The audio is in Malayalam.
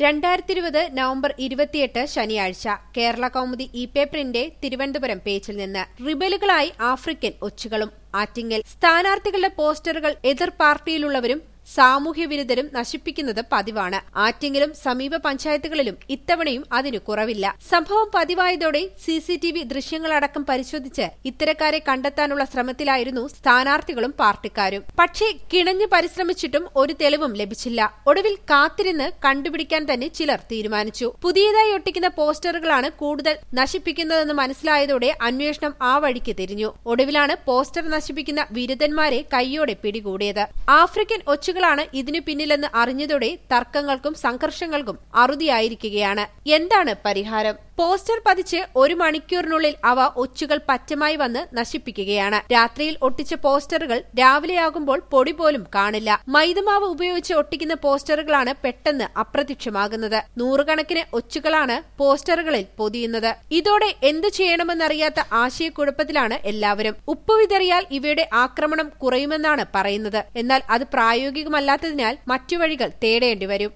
രണ്ടായിരത്തി ഇരുപത് നവംബർ ഇരുപത്തിയെട്ട് ശനിയാഴ്ച കേരള കൗമുദി ഇ പേപ്പറിന്റെ തിരുവനന്തപുരം പേജിൽ നിന്ന് റിബലുകളായി ആഫ്രിക്കൻ ഒച്ചുകളും ആറ്റിങ്ങൽ സ്ഥാനാർത്ഥികളുടെ പോസ്റ്ററുകൾ എതിർ പാർട്ടിയിലുള്ളവരും സാമൂഹ്യ വിരുദ്ധരും നശിപ്പിക്കുന്നത് പതിവാണ് ആറ്റിങ്ങലും സമീപ പഞ്ചായത്തുകളിലും ഇത്തവണയും അതിനു കുറവില്ല സംഭവം പതിവായതോടെ സിസിടിവി ദൃശ്യങ്ങളടക്കം പരിശോധിച്ച് ഇത്തരക്കാരെ കണ്ടെത്താനുള്ള ശ്രമത്തിലായിരുന്നു സ്ഥാനാർത്ഥികളും പാർട്ടിക്കാരും പക്ഷേ കിണഞ്ഞു പരിശ്രമിച്ചിട്ടും ഒരു തെളിവും ലഭിച്ചില്ല ഒടുവിൽ കാത്തിരുന്ന് കണ്ടുപിടിക്കാൻ തന്നെ ചിലർ തീരുമാനിച്ചു പുതിയതായി ഒട്ടിക്കുന്ന പോസ്റ്ററുകളാണ് കൂടുതൽ നശിപ്പിക്കുന്നതെന്ന് മനസ്സിലായതോടെ അന്വേഷണം ആ വഴിക്ക് തിരിഞ്ഞു ഒടുവിലാണ് പോസ്റ്റർ നശിപ്പിക്കുന്ന വിരുദ്ധന്മാരെ കൈയോടെ പിടികൂടിയത് ആഫ്രിക്കൻ ഒച്ചുകളാണ് ഇതിനു പിന്നിലെന്ന് അറിഞ്ഞതോടെ തർക്കങ്ങൾക്കും സംഘർഷങ്ങൾക്കും അറുതിയായിരിക്കുകയാണ് എന്താണ് പരിഹാരം പോസ്റ്റർ പതിച്ച് ഒരു മണിക്കൂറിനുള്ളിൽ അവ ഒച്ചുകൾ പറ്റമായി വന്ന് നശിപ്പിക്കുകയാണ് രാത്രിയിൽ ഒട്ടിച്ച പോസ്റ്ററുകൾ രാവിലെയാകുമ്പോൾ പൊടി പോലും കാണില്ല മൈദമാവ് ഉപയോഗിച്ച് ഒട്ടിക്കുന്ന പോസ്റ്ററുകളാണ് പെട്ടെന്ന് അപ്രത്യക്ഷമാകുന്നത് നൂറുകണക്കിന് ഒച്ചുകളാണ് പോസ്റ്ററുകളിൽ പൊതിയുന്നത് ഇതോടെ എന്തു ചെയ്യണമെന്നറിയാത്ത ആശയക്കുഴപ്പത്തിലാണ് എല്ലാവരും ഉപ്പ് വിതറിയാൽ ഇവയുടെ ആക്രമണം കുറയുമെന്നാണ് പറയുന്നത് എന്നാൽ അത് പ്രായോഗികമല്ലാത്തതിനാൽ മറ്റു വഴികൾ തേടേണ്ടി വരും